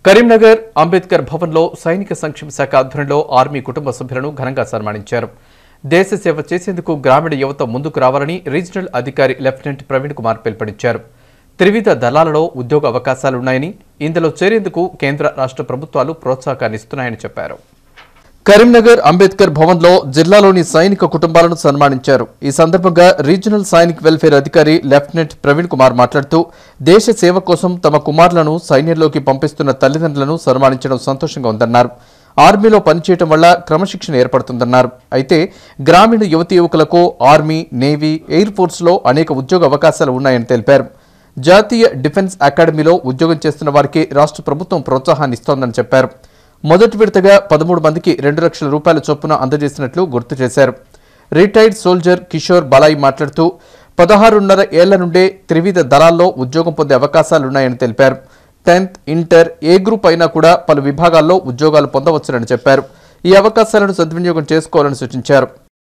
కరీంనగర్ అంబేద్కర్ భవన్లో సైనిక సంక్షేమ శాఖ ఆధ్వర్యంలో ఆర్మీ కుటుంబ సభ్యులను ఘనంగా సన్మానించారు దేశ సేవ చేసేందుకు గ్రామీణ యువత ముందుకు రావాలని రీజనల్ అధికారి లెఫ్టినెంట్ ప్రవీణ్ కుమార్ పిలుపునిచ్చారు త్రివిధ దళాలలో ఉద్యోగ అవకాశాలున్నాయని ఇందులో చేరేందుకు కేంద్ర రాష్ట్ర ప్రభుత్వాలు ప్రోత్సాహకాన్ని ఇస్తున్నాయని చెప్పారు కరీంనగర్ అంబేద్కర్ భవన్లో జిల్లాలోని సైనిక కుటుంబాలను సన్మానించారు ఈ సందర్భంగా రీజనల్ సైనిక్ వెల్ఫేర్ అధికారి లెఫ్టినెంట్ ప్రవీణ్ కుమార్ మాట్లాడుతూ దేశ సేవ కోసం తమ కుమారులను సైన్యంలోకి పంపిస్తున్న తల్లిదండ్రులను సన్మానించడం సంతోషంగా ఉందన్నారు ఆర్మీలో పనిచేయడం వల్ల క్రమశిక్షణ ఏర్పడుతుందన్నారు అయితే గ్రామీణ యువతీ యువకులకు ఆర్మీ నేవీ ఎయిర్ ఫోర్స్లో అనేక ఉద్యోగ అవకాశాలు ఉన్నాయని తెలిపారు జాతీయ డిఫెన్స్ అకాడమీలో ఉద్యోగం చేస్తున్న వారికి రాష్ట్ర ప్రభుత్వం ప్రోత్సాహాన్ని ఇస్తోందని చెప్పారు మొదటి విడతగా పదమూడు మందికి రెండు లక్షల రూపాయల చొప్పున అందజేసినట్లు గుర్తు చేశారు రిటైర్డ్ సోల్జర్ కిషోర్ బాలాయి మాట్లాడుతూ పదహారున్నర ఏళ్ల నుండే త్రివిధ దళాల్లో ఉద్యోగం పొందే అవకాశాలున్నాయని తెలిపారు టెన్త్ ఇంటర్ ఏ గ్రూప్ అయినా కూడా పలు విభాగాల్లో ఉద్యోగాలు పొందవచ్చునని చెప్పారు ఈ అవకాశాలను సద్వినియోగం చేసుకోవాలని సూచించారు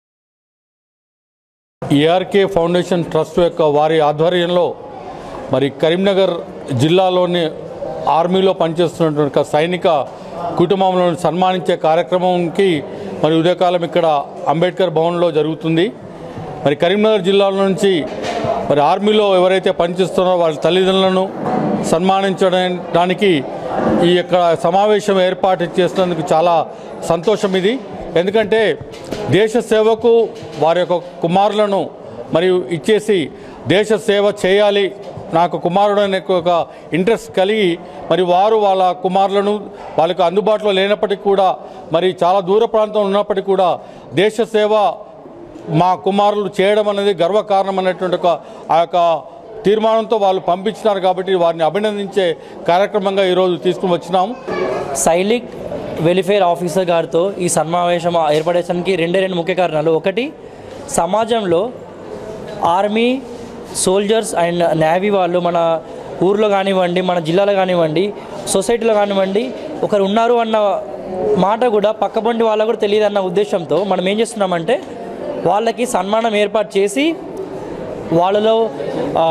ఏఆర్కే ఫౌండేషన్ ట్రస్ట్ యొక్క వారి ఆధ్వర్యంలో మరి కరీంనగర్ జిల్లాలోని ఆర్మీలో పనిచేస్తున్నటువంటి ఒక సైనిక కుటుంబంలో సన్మానించే కార్యక్రమంకి మరి ఉదయకాలం ఇక్కడ అంబేద్కర్ భవన్లో జరుగుతుంది మరి కరీంనగర్ జిల్లాల నుంచి మరి ఆర్మీలో ఎవరైతే పనిచేస్తున్నారో వాళ్ళ తల్లిదండ్రులను సన్మానించడానికి ఈ యొక్క సమావేశం ఏర్పాటు చేసినందుకు చాలా సంతోషం ఇది ఎందుకంటే దేశ సేవకు వారి యొక్క కుమారులను మరియు ఇచ్చేసి దేశ సేవ చేయాలి నాకు కుమారుడు అనే ఒక ఇంట్రెస్ట్ కలిగి మరి వారు వాళ్ళ కుమారులను వాళ్ళకు అందుబాటులో లేనప్పటికీ కూడా మరి చాలా దూర ప్రాంతం ఉన్నప్పటికీ కూడా దేశ సేవ మా కుమారులు చేయడం అనేది గర్వకారణం అనేటువంటి ఒక ఆ యొక్క తీర్మానంతో వాళ్ళు పంపించినారు కాబట్టి వారిని అభినందించే కార్యక్రమంగా ఈరోజు తీసుకుని వచ్చినాము సైలిక్ వెల్ఫేర్ ఆఫీసర్ గారితో ఈ సమావేశం ఏర్పడేసరికి రెండే రెండు ముఖ్య కారణాలు ఒకటి సమాజంలో ఆర్మీ సోల్జర్స్ అండ్ నేవీ వాళ్ళు మన ఊర్లో కానివ్వండి మన జిల్లాలో కానివ్వండి సొసైటీలో కానివ్వండి ఒకరు ఉన్నారు అన్న మాట కూడా పక్కపండి వాళ్ళకు కూడా తెలియదు అన్న ఉద్దేశంతో మనం ఏం చేస్తున్నామంటే వాళ్ళకి సన్మానం ఏర్పాటు చేసి వాళ్ళలో ఆ,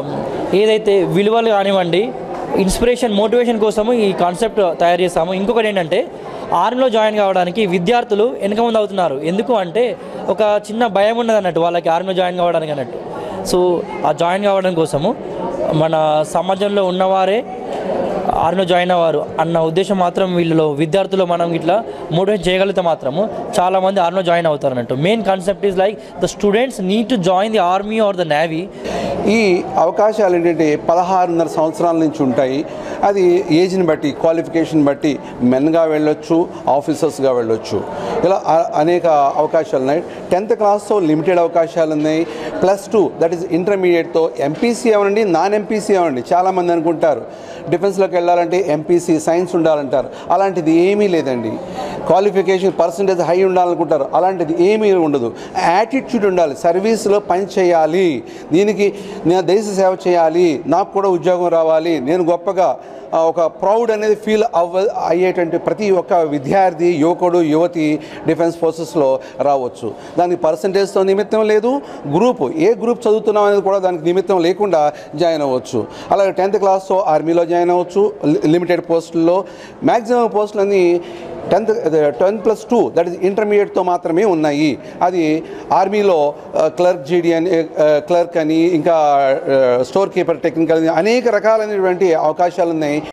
ఏదైతే విలువలు కానివ్వండి ఇన్స్పిరేషన్ మోటివేషన్ కోసము ఈ కాన్సెప్ట్ తయారు చేస్తాము ఇంకొకటి ఏంటంటే ఆర్మీలో జాయిన్ కావడానికి విద్యార్థులు వెనక ముందు అవుతున్నారు ఎందుకు అంటే ఒక చిన్న భయం ఉన్నది అన్నట్టు వాళ్ళకి ఆర్మీలో జాయిన్ కావడానికి అన్నట్టు సో ఆ జాయిన్ కావడం కోసము మన సమాజంలో ఉన్నవారే ఆర్మీలో జాయిన్ అవ్వారు అన్న ఉద్దేశం మాత్రం వీళ్ళలో విద్యార్థులు మనం ఇట్లా మోటివేట్ చేయగలిగితే మాత్రము చాలామంది ఆర్మీలో జాయిన్ అవుతారు అన్నట్టు main concept is like the students need to join the army or the navy ఈ అవకాశాలు ఏంటంటే పదహారున్నర సంవత్సరాల నుంచి ఉంటాయి అది ఏజ్ని బట్టి క్వాలిఫికేషన్ బట్టి మెన్గా వెళ్ళొచ్చు ఆఫీసర్స్గా వెళ్ళొచ్చు ఇలా అ- అనేక అవకాశాలు ఉన్నాయి టెన్త్ క్లాస్తో లిమిటెడ్ అవకాశాలు ఉన్నాయి ప్లస్ టూ దట్ ఈస్ ఇంటర్మీడియట్తో ఎంపీసీ అవ్వండి నాన్ ఎంపీసీ అవ్వండి చాలామంది అనుకుంటారు డిఫెన్స్లోకి వెళ్ళాలంటే ఎంపీసీ సైన్స్ ఉండాలంటారు అలాంటిది ఏమీ లేదండి క్వాలిఫికేషన్ పర్సంటేజ్ హై ఉండాలనుకుంటారు అలాంటిది ఏమీ ఉండదు యాటిట్యూడ్ ఉండాలి సర్వీస్లో పని చేయాలి దీనికి నేను దేశ సేవ చేయాలి నాకు కూడా ఉద్యోగం రావాలి నేను గొప్పగా ఆ, ఒక ప్రౌడ్ అనేది ఫీల్ అవ్వ అయ్యేటువంటి ప్రతి ఒక్క విద్యార్థి యువకుడు యువతి డిఫెన్స్ ఫోర్సెస్లో రావచ్చు దానికి పర్సంటేజ్తో నిమిత్తం లేదు గ్రూప్ ఏ గ్రూప్ చదువుతున్నాం అనేది కూడా దానికి నిమిత్తం లేకుండా జాయిన్ అవ్వచ్చు అలాగే టెన్త్ క్లాస్తో ఆర్మీలో జాయిన్ అవ్వచ్చు లి- లిమిటెడ్ పోస్టుల్లో మ్యాక్సిమం పోస్టులన్నీ tenth tenth plus two that is ఇంటర్మీడియట్తో మాత్రమే ఉన్నాయి అది ఆర్మీలో క్లర్క్ జీడీ అని క్లర్క్ అని ఇంకా స్టోర్ కీపర్ టెక్నికల్ అని అనేక రకాలైనటువంటి అవకాశాలు ఉన్నాయి